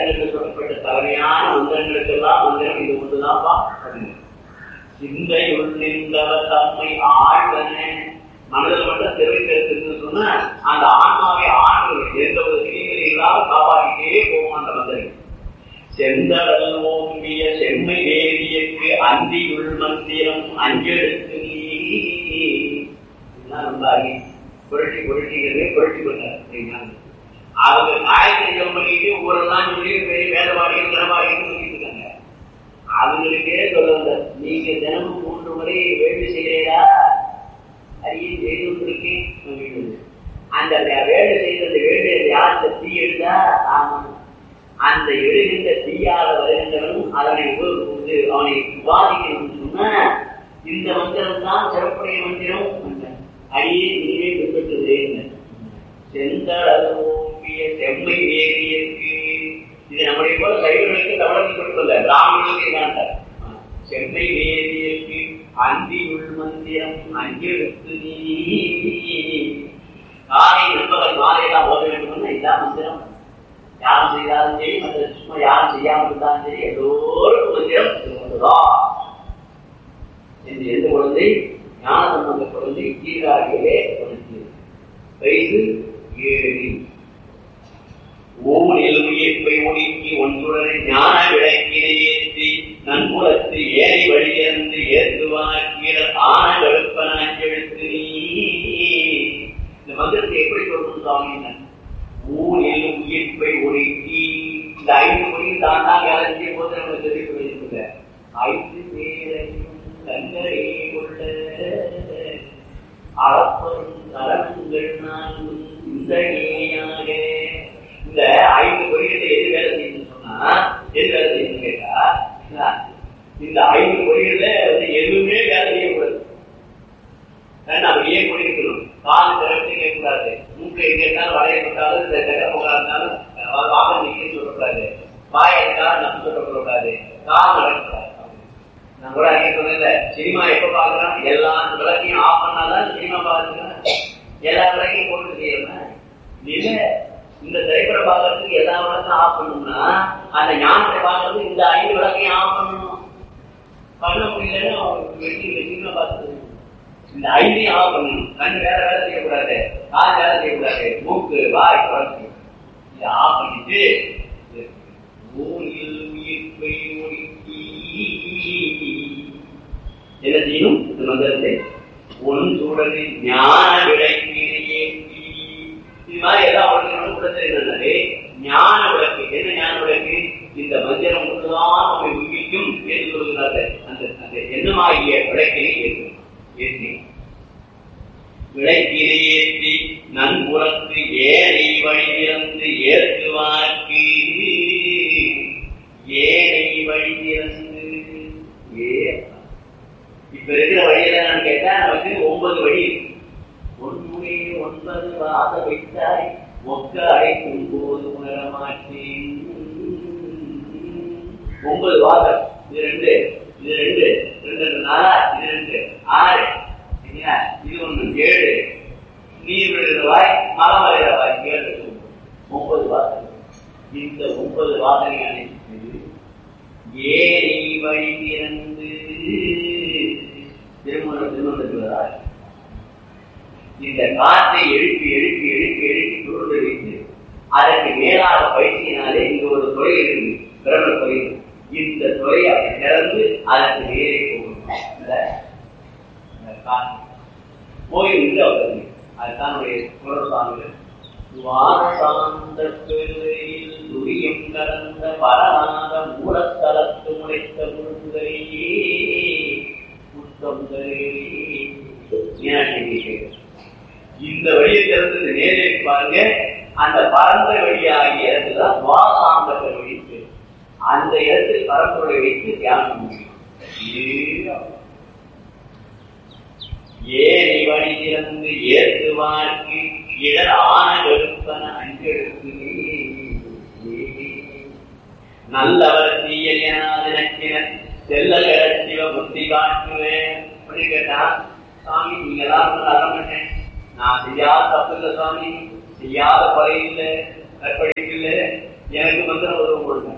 வேதங்களில் சொல்லப்பட்ட தலைமையான மந்திரங்களுக்கெல்லாம் மந்திரம் இது ஒன்றுதான்ப்பா அப்படின்னு. சிந்தையுள் நின்றவர் தம்மை ஆழ்வன மனதில் மட்டும் தெரிவிக்கிறதுன்னு சொன்னா அந்த ஆன்மாவை ஆண்கள் எந்த ஒரு கிரிகளை இல்லாம காப்பாற்றிட்டே போகும் அந்த மந்திரம் செந்தடல் ஓம்பிய செம்மை வேதியக்கு அந்தியுள் மந்திரம் அஞ்செடுத்து நீ இதெல்லாம் ரொம்ப அடி புரட்டி புரட்டிக்கிறது புரட்டி பண்ணார் சரிங்களா அவங்க காயத்ரி ஜெபம் பண்ணிட்டு ஊரெல்லாம் சொல்லி பெரிய வேதவாடிகள் கனவாடிகள் சொல்லிட்டு இருக்காங்க அவங்களுக்கே சொல்ல வந்த நீங்க தினமும் மூன்று முறை வேள்வி செய்கிறீரா அதையும் செய்து கொண்டிருக்கேன் அப்படின்னு. அந்த வேலை செய்த அந்த வேலை யார் அந்த தீ எடுத்தா ஆமா அந்த எழுகின்ற தீயால வருகின்றவனும் அதனை உபயோகித்து அவனை விவாதிக்கணும்னு சொன்னா இந்த மந்திரம் தான் சிறப்புடைய மந்திரம் என்றார். அடியே நீவே பின்பற்றுகிறேன் செந்தளவு ஓம்பிய செம்மை வேதியற்கு இது நம்முடைய போல சைவர்களுக்கு தமிழர்கள் கொடுக்கல பிராமணர்களுக்கு காண்டார் செம்மை வேதியற்கு அந்தி உள் மந்திரம் அஞ்செடுத்து நீ காலை நண்பகல் மாலையெல்லாம் ஓத வேண்டும்னா இதான் மந்திரம் யாரும் செய்தாலும் சரி மற்ற சும்மா யாரும் செய்யாமல் இருந்தாலும் சரி எல்லோருக்கும் மந்திரம் இது ஒன்றுதான் என்று எந்த குழந்தை ஞான சம்பந்த குழந்தை கீழாகிலே குழந்தை வயது ஏழு ஊனில் உயிர்ப்பை ஒடுக்கி ஒன்றுடனே ஞான விளக்கினை ஏற்றி நன்புலத்து ஏறி வழியிறந்து ஏற்றுவாக்கிற ஆன வெளுப்பனாஞ்செழுத்து நீ இந்த மந்திரத்தை எப்படி சொல்லணும் சுவாமி ஊனில் உயிர்ப்பை ஒடுக்கி இந்த ஐந்து மொழியும் தான் தான் வேலை செய்யும் போது நம்ம தெரிவிக்க வேண்டியதில்லை ஐந்து பேரையும் கண்களே கொள்ள அளப்பரும் தரங்கள் நான்கும் சிந்தனையாக இந்த ஐந்து பொறிகளை எது வேலை செய்யணும்னு சொன்னா எது வேலை செய்யணும்னு கேட்டா என்ன? இந்த ஐந்து பொறிகள்ல வந்து எதுவுமே வேலை செய்யக்கூடாது நம்ம ஏன் குடிக்கணும் கால் திறந்து கேட்கக்கூடாது மூக்கை கேட்டாலும் வளையப்பட்டாலும் இந்த கட்டப்போக்கா இருந்தாலும் வாகனம் நிற்கன்னு சொல்லக்கூடாது வாய் எடுத்தாலும் நம்ம சொல்லக்கூடாது கால் நடக்கக்கூடாது நான் கூட அன்னைக்கு சொன்னேன் சினிமா எப்ப பாக்குறோம் எல்லா விளக்கையும் ஆஃப் பண்ணாதான் சினிமா பாக்குறேன் எல்லா விளக்கையும் போட்டு செய்யணும் இல்ல இந்த திரைப்படம் பார்க்கறதுக்கு எல்லா விளக்கும் ஆஃப் பண்ணணும்னா அந்த ஞானத்தை பார்க்கறதுக்கு இந்த ஐந்து விளக்கையும் ஆஃப் பண்ணணும் பண்ண முடியலன்னு அவங்க வெட்டி சினிமா பார்த்து இந்த ஐந்தையும் ஆஃப் பண்ணணும் கண் வேற வேலை செய்யக்கூடாது கால் வேலை செய்யக்கூடாது மூக்கு வாய் குறைச்சி இதை ஆஃப் பண்ணிட்டு ஊரில் உயிர்ப்பை ஒடுக்கி என்ன செய்யணும் இந்த மந்திரத்தை ஒன் சூழலை ஞான விளக்கினையே இது மாதிரி எல்லாம் உலகம் கூட தெரிந்தது ஞான விளக்கு என்ன ஞான விளக்கு இந்த மந்திரம் ஒன்றுதான் நம்மை உயிர்க்கும் என்று சொல்கிறார்கள் அந்த அந்த எண்ணமாகிய விளக்கினை ஏற்று ஏற்றி விளக்கினை ஏற்றி நன்புறத்து ஏனை வழியிறந்து ஏற்றுவார்க்கு ஏனை வழியிறந்து ஏ இப்ப இருக்கிற வழியில நான் கேட்டா நமக்கு ஒன்பது வழி இருக்கு ஒன்றுமே ஒன்பது வாத வைத்தாய் மொக்க அடைக்கும் போது உணர மாட்டேன் ஒன்பது வாதம் இது ரெண்டு இது ரெண்டு ரெண்டு ரெண்டு நாலா இது ரெண்டு ஆறு சரிங்களா? இது ஒண்ணு ஏழு நீர் விடுகிற வாய் மரம் வரைகிற வாய் ஏழு ஒன்பது வாசனை இந்த ஒன்பது வாசனை அனைத்து ஏறி வழி திறந்து திருமண திருமணத்துவதால் இந்த காற்றை எழுப்பி எழுப்பி எழுப்பி எழுப்பி சுருண்டு வைத்து அதற்கு மேலாக பயிற்சியினாலே இங்க ஒரு துறை இருக்கு பிரம்ம துறை இந்த துறை அப்படி திறந்து அதற்கு நேரே போகணும் இந்த இந்த காற்று போய் நின்று அவர்கள் அதுதான் குரல் சாமிகள் வானசாந்த பெருவெளியில் துரியம் கலந்த பரநாத மூலத்தலத்து முளைத்த முழுங்கரையே புத்தம் இந்த வழியை திறந்து நேரே பாருங்க அந்த பரந்த வழியாகிய இடத்துலதான் துவாசாந்த பெருவழி பேர். அந்த இடத்தில் பரம்பொருளை வைத்து தியானம் முடியும் இதுதான் ஏறி வழி திறந்து ஏற்றுவார்க்கு இடர் ஆன வெறுப்பன அஞ்செடுத்து நல்லவர் தீயல் எனாதினக்கின செல்ல சிவ புத்தி காட்டுவேன் அப்படி கேட்டா சாமி நீங்க எல்லாம் அற மாட்டேன் நான் செய்யாத தப்பு இல்லை சாமி செய்யாத கொலை இல்லை கற்பழிப்பு இல்லை எனக்கு மந்திரம் உதவும் கொடுங்க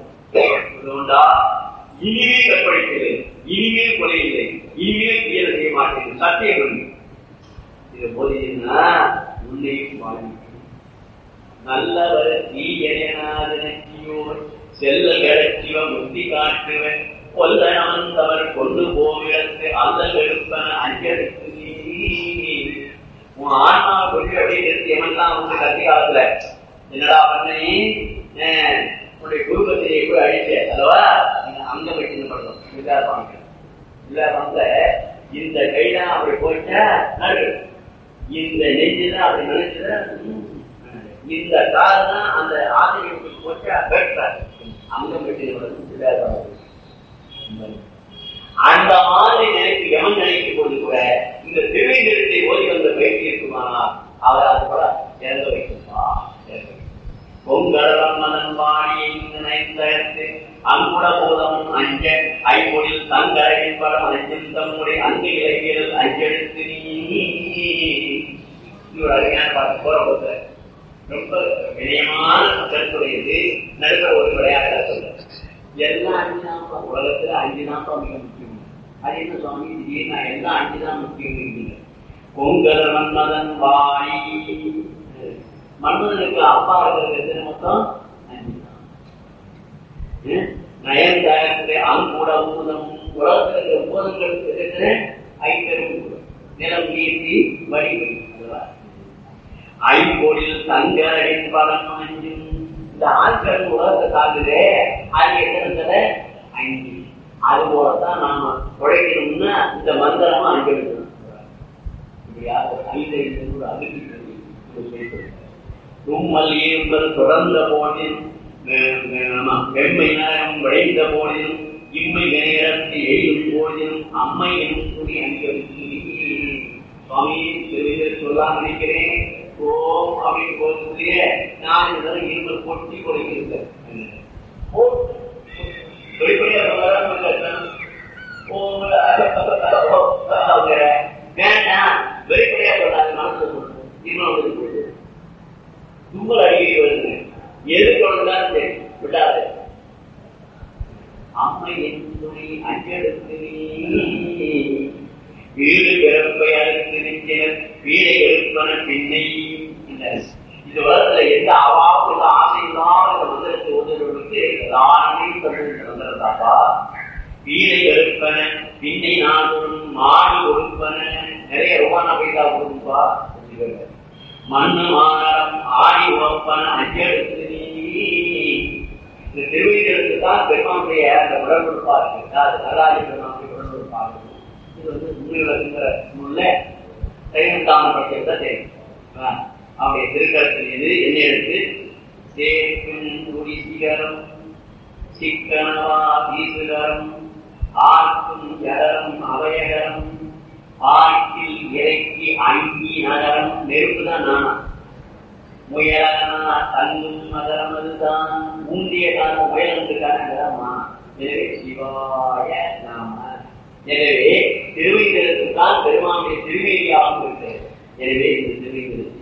செல்லல்களை சிவமுத்தி காட்டுவன் கொல்ல நமந்தவர் கொண்டு போவிடத்து அல்லல் எடுப்பன அஞ்சலுக்கு உன் ஆன்மா கொண்டு அப்படியே நிறுத்தி எவன்லாம் வந்து கத்தி காலத்துல என்னடா பண்ணி உன்னுடைய குடும்பத்தை எப்படி அழிச்ச அல்லவா நீங்க அங்கம் வச்சு பண்ணணும் இல்லாத வாங்க இல்லாத வந்த இந்த கைதான் அப்படி போச்சா நடு இந்த நெஞ்சுதான் அப்படி நினைச்சதா இந்த கால் தான் அந்த ஆசிரியருக்கு போச்சா பெற்றார் அங்கம் வச்சு இல்லாத அந்த மாதிரி நினைத்து எவன் நினைக்கும் போது கூட இந்த திருவிழத்தை ஓதி வந்த பயிற்சி இருக்குமானால் அவர் அது கூட இறந்து வைக்குமா பொங்கலம் மதன் பாடி நினைத்து அங்குட போதமும் அஞ்ச ஐம்பொழில் தங்கரையின் படம் அஞ்சும் தம்முடைய அங்கு இலக்கியல் அஞ்செடுத்து நீ ஒரு அருமையான பார்த்து போற போது ரொம்ப வினயமான கருத்துடையது நடுவர் ஒரு விளையாட்டு சொல்ல எல்லாம் அஞ்சு தான் உலகத்துல அஞ்சு தான் மிக முக்கியம் அது என்ன சுவாமி திடீர்னு நான் எல்லாம் அஞ்சு தான் முக்கியம் பொங்கல் மன்மதன் வாணி மன்மதனுக்கு அப்பா இருக்கிறது எத்தனை மொத்தம் அஞ்சு தான் நயன் தயத்து அங்குட ஊதம் உலகத்தில் இருக்கிற ஊதங்களுக்கு எத்தனை ஐம்பெரும் நிலம் நீர்த்தி வடிவம் ஐம்பொழில் தங்கரின் பலம் அஞ்சும் இந்த ஆட்கள் உலகத்தை சார்ந்ததே அது எத்தனை ஐந்து அது போலத்தான் நாம உழைக்கணும்னா இந்த மந்திரமா அனுப்பிவிடணும் தும்மல் ஈர்ப்பது தொடர்ந்த போதிலும் வெம்மை நேரம் விளைந்த போதிலும் இம்மை நேரத்தை எழுதும் போதிலும் அம்மை எனும் கூடி அங்கி சுவாமி சொல்லாம நினைக்கிறேன் ஓம் அப்படின்னு போகக்கூடிய நான் இதெல்லாம் இருமல் கொட்டி கொடுக்கிறேன் வெளிப்படையா வேண்டாம் வெளிப்படையா சொல்லாது மனசு சொல்லுங்க தும்மல் அடிக்கடி வருது எது கொண்டாலும் சரி விடாது அம்மை என் துணை அஞ்செடுத்து வீடு பிறப்பை அறுத்து நிற்கிற வீடை எழுப்பன பின்னை இந்த உலகத்துல எந்த அவாவும் இல்ல ஆசை இல்லாம இந்த மந்திரத்தை ஓதுறவர்களுக்கு எல்லாருமே தமிழ் நடந்திருந்தாப்பா வீடை எழுப்பன பின்னை நாடும் மாடு கொடுப்பன நிறைய ரூபானா பைசா கொடுப்பா மண்ணு மாநரம் ஆடி உழப்பன அஞ்செடுத்து இந்த திருவிழலுக்கு தான் பெருமானுடைய அந்த உடற்பொருப்பா இருக்கு அது நல்லாரி பெருமானுடைய உடற்பொருப்பா இருக்கு இது வந்து முன்னிலங்கிற முன்ன தைவந்தான பட்சத்தை தெரியும் அவருடைய திருக்கரத்தில் இது என்ன எடுத்து சேர்க்கும் துடி சிகரம் சிக்கனவா வீசுகரம் ஆர்க்கும் ஜடரம் அவயகரம் ஆற்றில் இறக்கி அங்கி நகரம் நெருப்பு தான் நானா முயலனா தங்கும் நகரம் அதுதான் முந்திய கால முயலனுக்கான எனவே சிவாய நாம எனவே திருவைந்தலுக்கு தான் பெருமானுடைய திருவேதியாகவும் இருக்கிறது எனவே இந்த திருவைந்தலுக்கு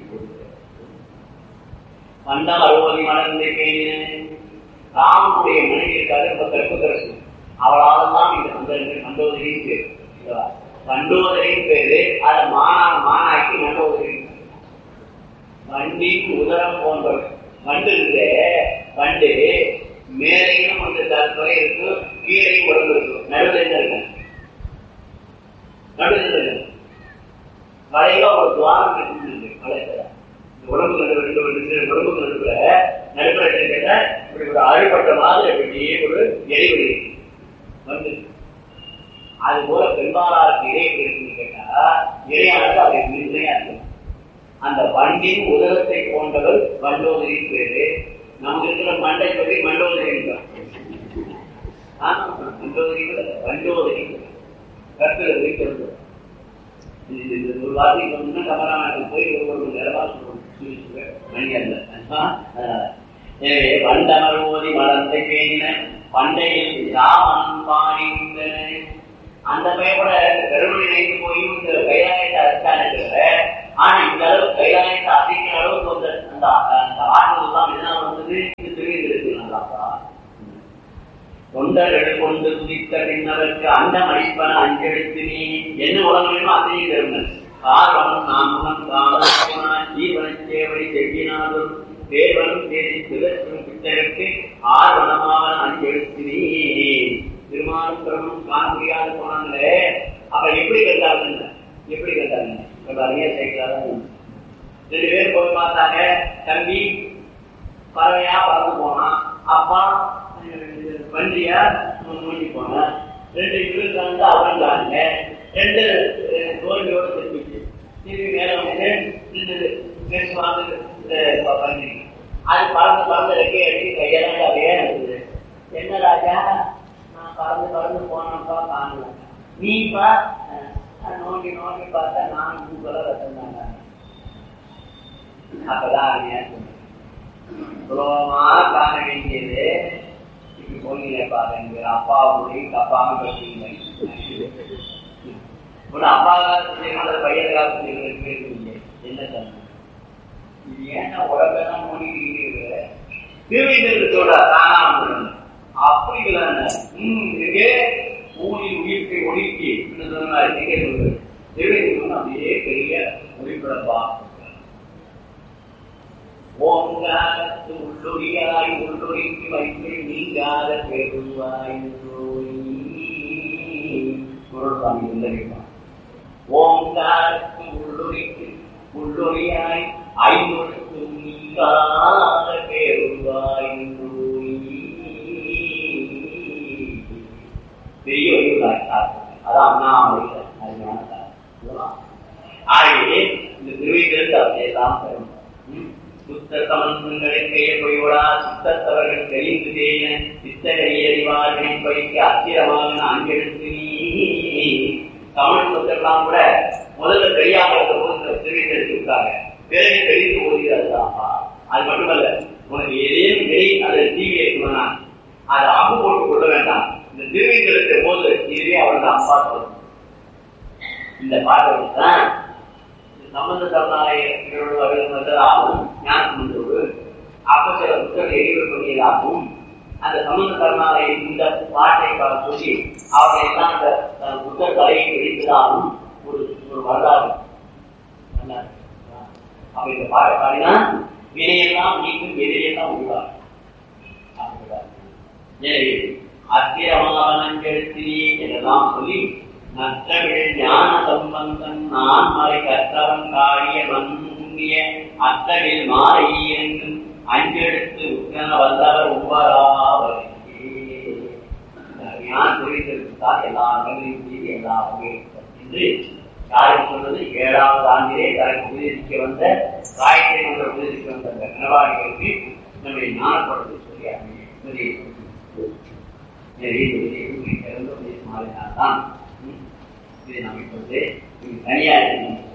பண்டம் அறுபதி மலர்ந்த கேள்வி ராமனுடைய மனைவி இருக்காது ரொம்ப கற்புக்கரசு அவளால் தான் இந்த மந்திரங்கள் மண்டோதரின் பேர் மண்டோதரின் பேரு அதை மானா மானாக்கி மண்டோதரி வண்டின் உதரம் போன்றவை வண்டு இருக்கு வண்டு மேலையும் வந்து தலை இருக்கு கீழையும் உடம்பு இருக்கு நடுவில் என்ன இருக்கு நடுவில் வளைவா ஒரு துவாரம் இருக்கு வளையத்துல உடம்பு நடுவு ரெண்டு ரெண்டு உடம்புக்கு நடுவுல நடுப்புற கேட்டா இப்படி ஒரு அழுப்பட்ட மாதிரி அப்படியே ஒரு இடைவெளி வந்து அது போல பெரும்பாலாருக்கு இடைவெளி இருக்குன்னு கேட்டா இடையானது அதை நிலையா இருக்கும் அந்த வண்டின் உதரத்தை போன்றவர் வண்டோதரின் பேரு நமக்கு இருக்கிற மண்டை சொல்லி மண்டோதரி மண்டோதரி வண்டோதரி கற்கிறது சொல்றது ஒரு வார்த்தைக்கு வந்து கமராமாயணத்துக்கு போய் ஒரு ஒரு நேரமா சொல்லுவோம் மணி அல்ல எனவே வண்டமர் ஓதி மலர்ந்த பேணின பண்டையில் ராமன் பாடிந்தன அந்த பெயரோட பெருமணி நினைத்து போய் இந்த கைலாயத்தை அடிச்சான ஆனா இந்த அளவு கைலாயத்தை அசைக்கிற அளவுக்கு வந்து அந்த அந்த ஆற்றல் தான் என்ன வந்தது இது தெரிவித்து நல்லாப்பா தொண்டர்கள் கொண்டு துதித்த பின்னவருக்கு அண்டம் அடிப்பன அஞ்செடுத்து நீ என்ன உலகம் வேணுமோ அதையும் தருங்கள் காரணம் நாம் முகம் காண ஜீவன சேவடி செட்டினாலும் தேவனும் தேதி சிவற்றும் பித்தனுக்கு ஆறு வனமாவன் அஞ்செழுத்தினி திருமாலும் பிரமனும் காண முடியாது போனாங்களே அப்ப எப்படி கண்டாங்க எப்படி கண்டாங்க ரொம்ப அருமையா சேர்க்கிறாங்க ரெண்டு பேரும் போய் பார்த்தாங்க தம்பி பறவையா பறந்து போனான் அப்பா வண்டியா மூழ்கி போனான் ரெண்டு இருக்காங்க அவங்காங்க ரெண்டு தோல்வியோட திரும்பிச்சு திரும்பி மேல வந்து நின்று பேசுவாங்க பண்ணி அது பறந்து பறந்து ரெக்கை அடிச்சு கையெல்லாம் அப்படியே இருந்தது என்ன ராஜா நான் பறந்து பறந்து போனப்பா காணல நீப்பா நோண்டி நோண்டி பார்த்தா நான் பூக்களை ரத்தம் தாங்க அப்பதான் சுலபமா காண வேண்டியது இப்படி போனீங்க பாருங்க அப்பா மொழி தப்பாம பேசுவீங்க ஒரு அப்பா காலத்து பையன் காலத்து இருக்கீங்க என்ன சொன்ன இது ஏன்னா உடம்பெல்லாம் மூடிக்கிட்டு திருவிழத்தோட தானா அப்படி இங்கே ஊழி உயிர்ப்பை ஒடுக்கி திருவிழம் அப்படியே பெரிய ஒளிப்படப்பா ஓங்காலத்து உள்ளொடியாய் உள்ளொடிக்கு வைத்து நீங்காத பெருவாய் குரல்சாமி உள்ளடிப்பான் ஓங்காலத்து உள்ளொடிக்கு உள்ளொடியாய் ஐநொழுக்கு நீங்காத பெருவாய் பெரிய வழிபாய் அதான் அண்ணாமலை அருமையான ஆகவே இந்த திருவிழத்து அப்படியெல்லாம் பெறும் சுத்த சமந்தங்களை பொய்வடா சுத்தத்தவர்கள் தெளிந்து தேய சித்தகை அறிவார்களை பயிக்க அத்திரமாக அங்கெடுத்து தமிழ் சொத்தெல்லாம் கூட முதல்ல தெரியாம இருந்த போது திருவிழை எடுத்துட்டாங்க பிறகு தெரிந்து ஓதுகிறார்களாப்பா அது மட்டுமல்ல உனக்கு ஏதேனும் வெளி அல்லது டிவி இருக்கணும்னா அதை அம்பு போட்டு கொள்ள வேண்டாம் இந்த திருவிழத்தை போது இதுவே அவர்கள் அப்பா சொல்லணும் இந்த பாட்டை தான் சம்பந்த சரணாலயம் ஞானம் பண்றது அப்ப சில புத்தகம் எரிவு பண்ணியதாகவும் அந்த சம்பந்த சரணாலயம் இந்த பாட்டை சொல்லி அவரை எல்லாம் அந்த புத்தக தலையை பிடித்ததாகவும் ஒரு ஒரு வரலாறு அப்ப இந்த பாட்டை பாடினா வினையெல்லாம் நீக்கும் எதிரியெல்லாம் உருவாகும் எனவே அத்திரமானங்கெழுத்தி என்றெல்லாம் சொல்லி நற்றமிழ் ஞான சம்பந்தன் நான் மறை கற்றவன் காரிய மன்னிய அத்தமிழ் மாறி என்றும் அஞ்செடுத்து உட்கன வல்லவர் உவராவர் ஞான தொழில்தான் எல்லா நகரையும் செய்து எல்லா வகையும் என்று யாரும் சொன்னது ஏழாவது ஆண்டிலே தனக்கு உபதேசிக்க வந்த காயத்தை கொண்ட உபதேசிக்க வந்த அந்த கனவாடிகளுக்கு நம்முடைய ஞானப்படத்தை சொல்லி மாறினால்தான் இதை நாம் இப்பொழுது தனியார்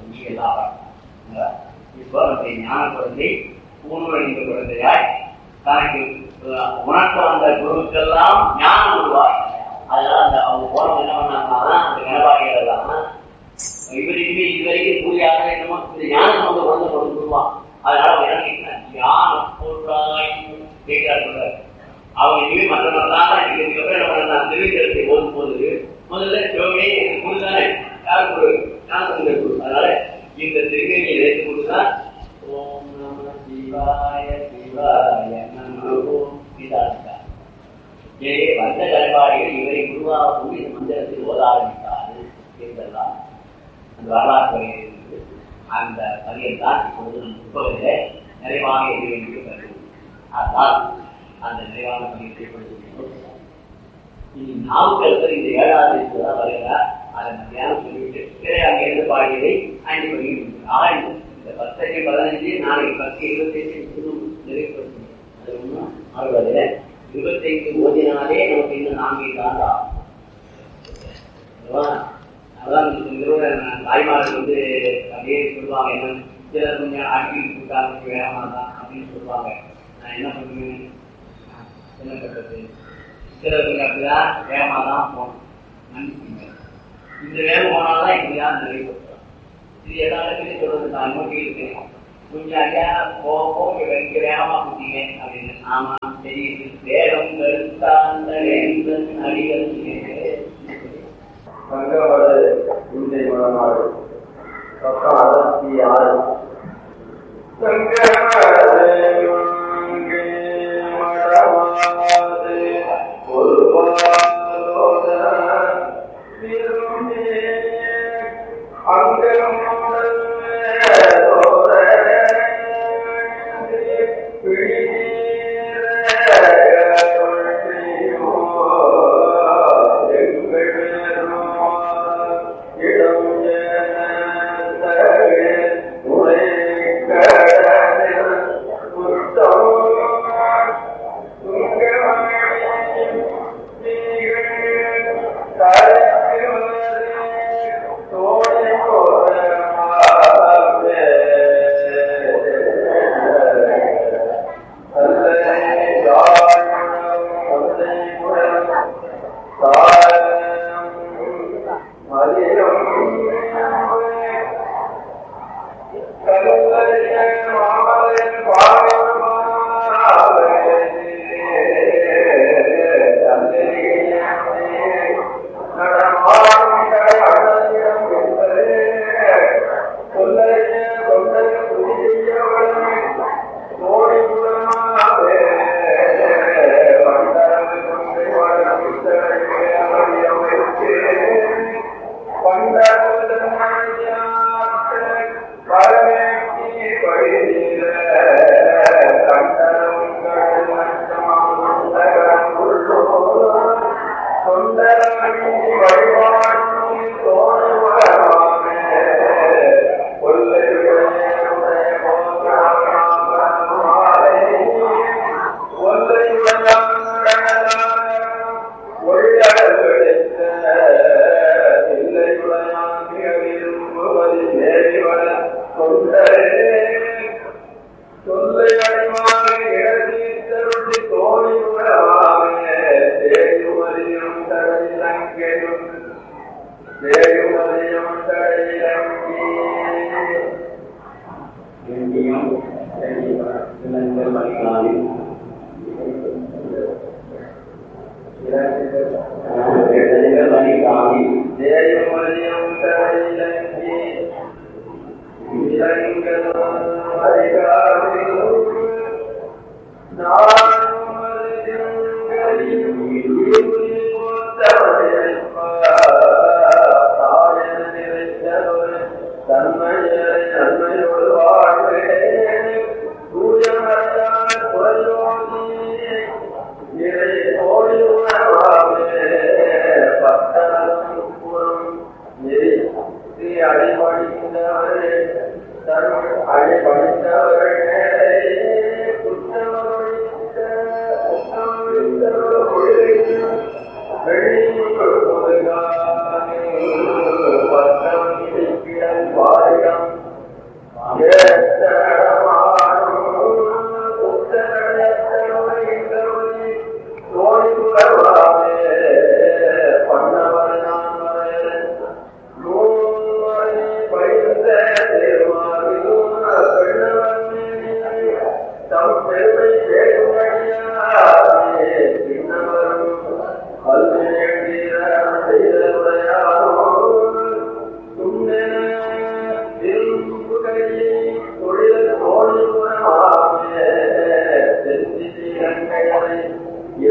இப்போ நம்முடைய ஞான குழந்தை பூணுவடைந்த குழந்தையாய் தனக்கு உணர்த்த வந்த குருவுக்கெல்லாம் ஞானம் உருவாய் அதனால அந்த அவங்க போனவங்க என்ன பண்ணாங்கன்னா அந்த கனபாடிகள் எல்லாம் இவருக்குமே இதுவரைக்கும் கூலியாக என்னமோ இந்த ஞானம் வந்து குழந்தை கொண்டு வருவான் அதனால அவங்க என்ன கேட்கிறாங்க ஞானம் பொருளாய் கேட்கிறார் அவங்க இனிமே மற்றவர்களாக இதுக்கப்புறம் என்ன பண்ணலாம் திருவிழத்தை ஓதும் போது முதல்ல சிவமே குருதானே யார் குரு ஞானசந்தர் குரு அதனால இந்த திருவிழை எடுத்து கொடுத்தான் ஓம் நம சிவாய சிவாய நமோ இதாண்டா ஏ வந்த கல்வாடிகள் இவரை குருவாக கூடி இந்த மந்திரத்தில் ஓத ஆரம்பித்தாரு என்றெல்லாம் அந்த வரலாற்று இருக்கு அந்த பதியம் தான் இப்பொழுது நம் புத்தகத்திலே நிறைவாக இருக்க வேண்டிய கருது அதனால் அந்த நிறைவான பதியத்தை படித்து இனி நாவுக்கரசர் இந்த ஏழாவது தான் வருகிறார் அதை மத்தியானம் சொல்லிவிட்டு பிறகு அங்கே இருந்து பாடியதை அஞ்சு மணிக்கு ஆறு இந்த பத்தஞ்சு பதினஞ்சு நாளைக்கு பத்து இருபத்தஞ்சு இன்னும் நிறைவேற்றணும் அது ஒன்றும் ஆகுவது இருபத்தைந்து ஓதினாலே நமக்கு இன்னும் நான்கு காலம் ஆகும் அதான் தாய்மார்கள் வந்து அப்படியே சொல்லுவாங்க என்ன சிலர் கொஞ்சம் ஆட்டி கூட்டாங்க வேகமா தான் அப்படின்னு சொல்லுவாங்க நான் என்ன பண்ணுவேன் என்ன பண்றது சிலர் கொஞ்சம் அப்படிதான் வேகமா தான் போகணும் மன்னிச்சுங்க இந்த வேகம் போனால்தான் இப்படிதான் நிறைவேற்றோம் இது எல்லா இடத்துலையும் சொல்றது நான் நோக்கி இருக்கேன் கொஞ்சம் ஐயா போக போக இங்க வேகமா குட்டிங்க அப்படின்னு ஆமா தெரியுது வேகம் கருத்தாந்த வேந்தன் அடிகள் சங்கமது இந்தை மனநாடு பக்கம் அறுபத்தி ஆறு சங்கமது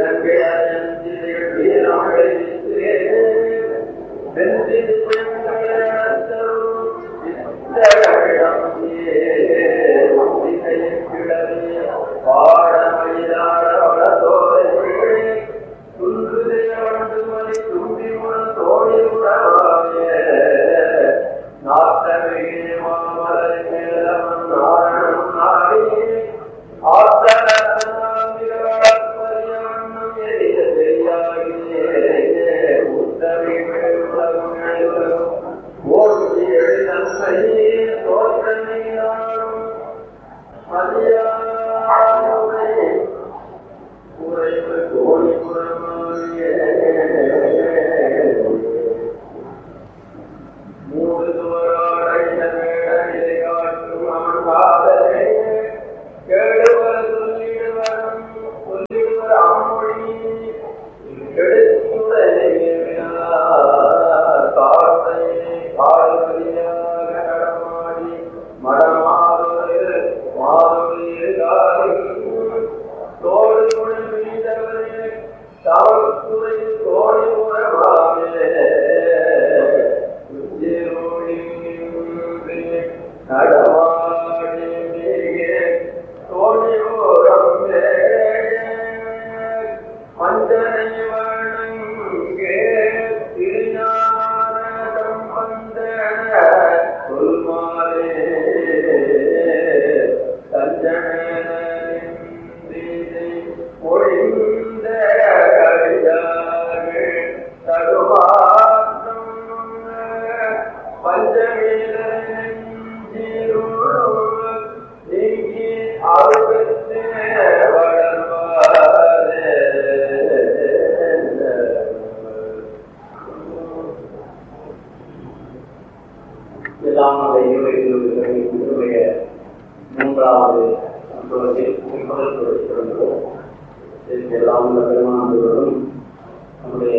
மூன்றாவது அனுபவத்தில் முதல் தொடர்கிறோம் இதற்கு எல்லாம் உள்ள பெருமானவர்களும் நம்முடைய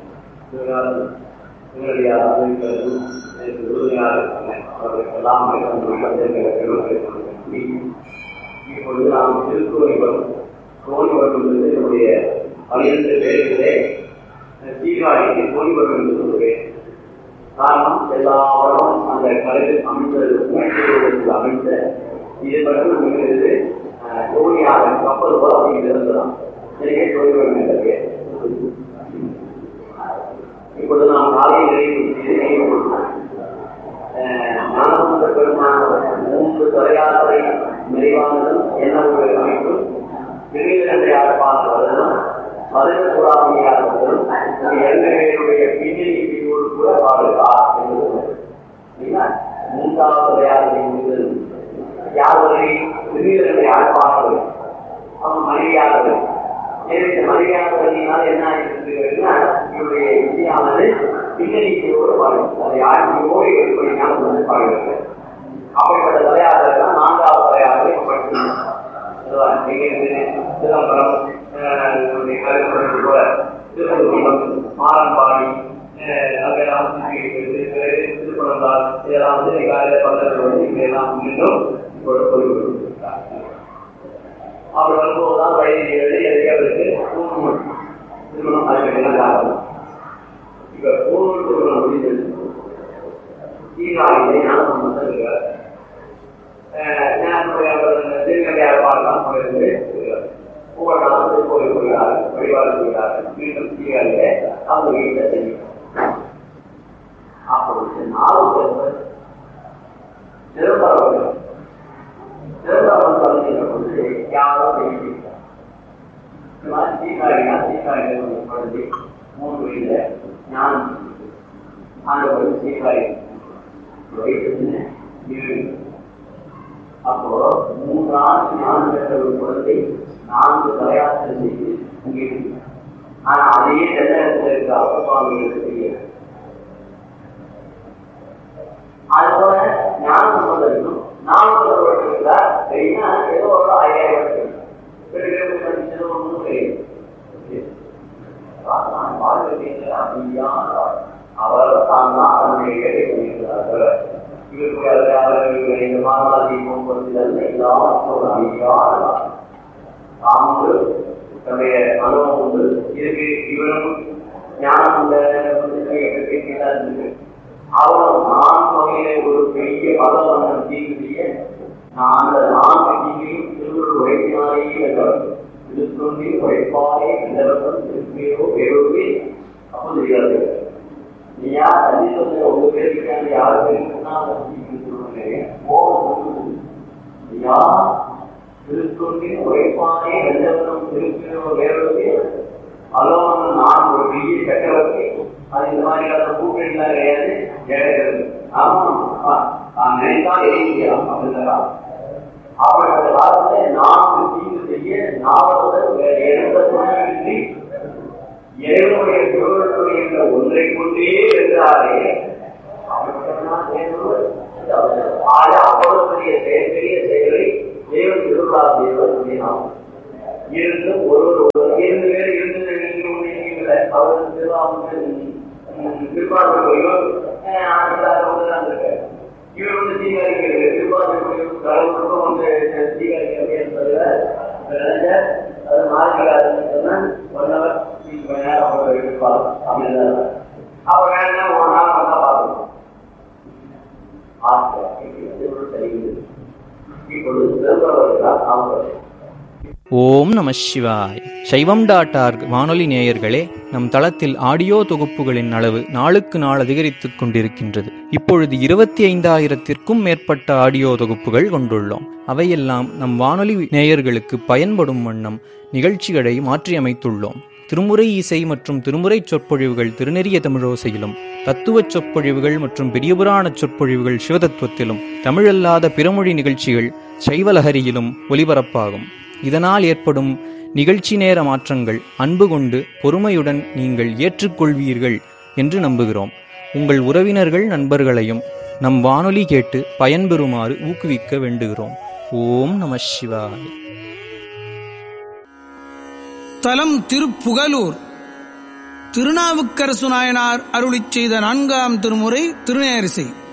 நேரடியாக அறிவிப்பதும் எனக்கு உறுதியாக இருக்காங்க அவர்களுக்கெல்லாம் இப்பொழுது நாம் திருக்குறைவரும் கோணிவரும் என்பது என்னுடைய பன்னிரண்டு பேர்களிலே சீர்காழிக்கு கோணிவரும் என்று சொல்கிறேன் காரணம் எல்லாவரும் அந்த கலையில் அமைந்தது ஊற்றுவதற்கு அமைந்த இது மட்டும் அமைகிறது தோணியாக கப்பல் போல அப்படிங்கிறது தான் எனக்கே தோல்வி என்றது இப்பொழுது நாம் காலையில் நிறைவு ஞானசந்த பெருமானவர் மூன்று தொலையாத்திரை நிறைவானதும் என்ன ஒரு அமைப்பு திருநீலகண்டை ஆழ்பான வருதலும் மதுரை சூறாமணியாக வருதலும் இரண்டு பேருடைய பின்னணி பிரிவோடு கூட பாடுகிறார் என்பது மூன்றாவது தொலையாத்திரை முடிந்தது யார் வரை திருநீலகண்டை ஆழ்பானவர் அவன் மனைவியாளர்கள் எனவே மனைவியாளர்களினால் என்ன ஆயிருக்குன்னா இவருடைய இந்தியானது பின்னணிக்கையோடு பாடும் அதை ஆட்சியோடு ஏற்படுத்தினால் வந்து பாடுகிறது அப்படிப்பட்ட தலையாளர்கள் தான் நான்காவது தலையாளரை படிக்கணும் சிதம்பரம் கருப்பொருள் போல திருப்பூர்மலம் மாரம்பாடி அங்கெல்லாம் திருப்பணந்தால் இதெல்லாம் வந்து காலையில் பந்தர்கள் வந்து இங்கெல்லாம் மீண்டும் இப்பொழுது சொல்லிக் அவர் வரும்போதுதான் வழி எழுதி அவருக்கு திருமணம் அதுக்கெல்லாம் காரணம் இப்ப பூர்வ திருமணம் முடிந்தது சீராகிலே ஞானம் இருக்கிறார் திருநங்கையார் பாடலாம் போயிருந்து ஒவ்வொரு நாளும் திருக்கோயில் போகிறார் வழிபாடு போகிறார் மீண்டும் சீராகிலே அவங்க வீட்டில் செய்யும் அப்பொழுது நாளும் பெருவர் சிறப்பாக சிறப்பாக சொல்லுகிற பொழுது யாரோ தெரிவிக்கிறார் சீக்காரியா சீக்காரிகள் குழந்தை மூன்று வயதுல ஞானம் ஆண்டவர் சீக்காரி வயசு ஏழு அப்போ மூன்று ஆண்டு ஞானம் பெற்ற ஒரு குழந்தை நான்கு தலையாற்றல் செய்து அங்கே ஆனா அதையே தென்னகத்தில் இருக்கிற அப்பப்பாங்களுக்கு தெரியாது அதுபோல ஞான சம்பந்தம் நானூறு வருஷம் இருக்கிறார் அப்படின்னா ஏதோ ஒரு ஐயாயிரம் வருஷம் அவர் தான் தன்னுடைய இருக்கிறார்கள் இவருக்கு அவர்கள் இந்த மாநாதி போக்குவரத்தில் எல்லாம் ஒரு அமைதியான தாமங்கள் தன்னுடைய அனுபவம் உண்டு இதுக்கு இவரும் ஞானம் உள்ள இருக்கு அவரும் நான் வகையில ஒரு பெரிய பகவான் தீங்கிய நான் அந்த நான் தீங்கையும் திருவள்ளுவர் உழைப்பினாலேயே வென்றவர் திருத்தொண்டி உழைப்பாலே வென்றவர்கள் திருப்பியோ பெருவே அப்போ தெரியாது நீயா தண்ணி சொன்ன உங்க பேருக்கு யாரு பேருக்குன்னா கோபம் ஐயா திருத்தொண்டின் உழைப்பானே வென்றவனும் திருப்பியோ வேறொரு அலோன் நான் ஒரு பெரிய சக்கரவர்த்தி அது இந்த மாதிரியான கூட்டணிலாம் கிடையாது கிடையாது ஆமா நான் நினைத்தால் எரிய முடியாது அப்படின்னா அப்படிப்பட்ட காலத்துல நான் தீங்கு செய்ய நாவலர் வேற எந்த துணையின்றி இறைவனுடைய திருவள்ளுவர் என்ற ஒன்றை கொண்டே வென்றாரே ஆக அவ்வளவு பெரிய செயல் பெரிய செயலை தேவன் திருவிழா தேவன் செய்யலாம் இருந்து ஒருவர் ஒருவர் இரண்டு பேர் இருந்து நீங்க ஒண்ணு நீங்கள அவர் திருவிழா வந்து திருப்பாளர் கோயிலும் இருக்காரு இவர் வந்து தீகாரிக்கிறது திருப்பாளர் கோயில் கடவுளுக்கும் வந்து தீகாரிக்கிறது என்பதுல அது மாறிக்காதுன்னு சொன்னா ஒன் ஹவர் கொஞ்ச நேரம் அவங்க இருப்பாங்க அப்படின்னு அப்ப வேணா ஒரு நாள் வந்தா பார்க்கணும் ஆசை தெரிகிறது இப்பொழுது திருப்பவர்கள் அவங்க ஓம் நம சிவாய் சைவம் டாட் ஆர்க் வானொலி நேயர்களே நம் தளத்தில் ஆடியோ தொகுப்புகளின் அளவு நாளுக்கு நாள் அதிகரித்துக் கொண்டிருக்கின்றது இப்பொழுது இருபத்தி ஐந்தாயிரத்திற்கும் மேற்பட்ட ஆடியோ தொகுப்புகள் கொண்டுள்ளோம் அவையெல்லாம் நம் வானொலி நேயர்களுக்கு பயன்படும் வண்ணம் நிகழ்ச்சிகளை மாற்றியமைத்துள்ளோம் திருமுறை இசை மற்றும் திருமுறை சொற்பொழிவுகள் திருநெறிய தமிழோசையிலும் தத்துவ சொற்பொழிவுகள் மற்றும் பெரியபுராண சொற்பொழிவுகள் சிவதத்துவத்திலும் தமிழல்லாத பிறமொழி நிகழ்ச்சிகள் சைவலஹரியிலும் ஒலிபரப்பாகும் இதனால் ஏற்படும் நிகழ்ச்சி நேர மாற்றங்கள் அன்பு கொண்டு பொறுமையுடன் நீங்கள் ஏற்றுக்கொள்வீர்கள் என்று நம்புகிறோம் உங்கள் உறவினர்கள் நண்பர்களையும் நம் வானொலி கேட்டு பயன்பெறுமாறு ஊக்குவிக்க வேண்டுகிறோம் ஓம் நம சிவாய தலம் திருப்புகலூர் திருநாவுக்கரசு நாயனார் அருளிச் செய்த நான்காம் திருமுறை திருநேரிசை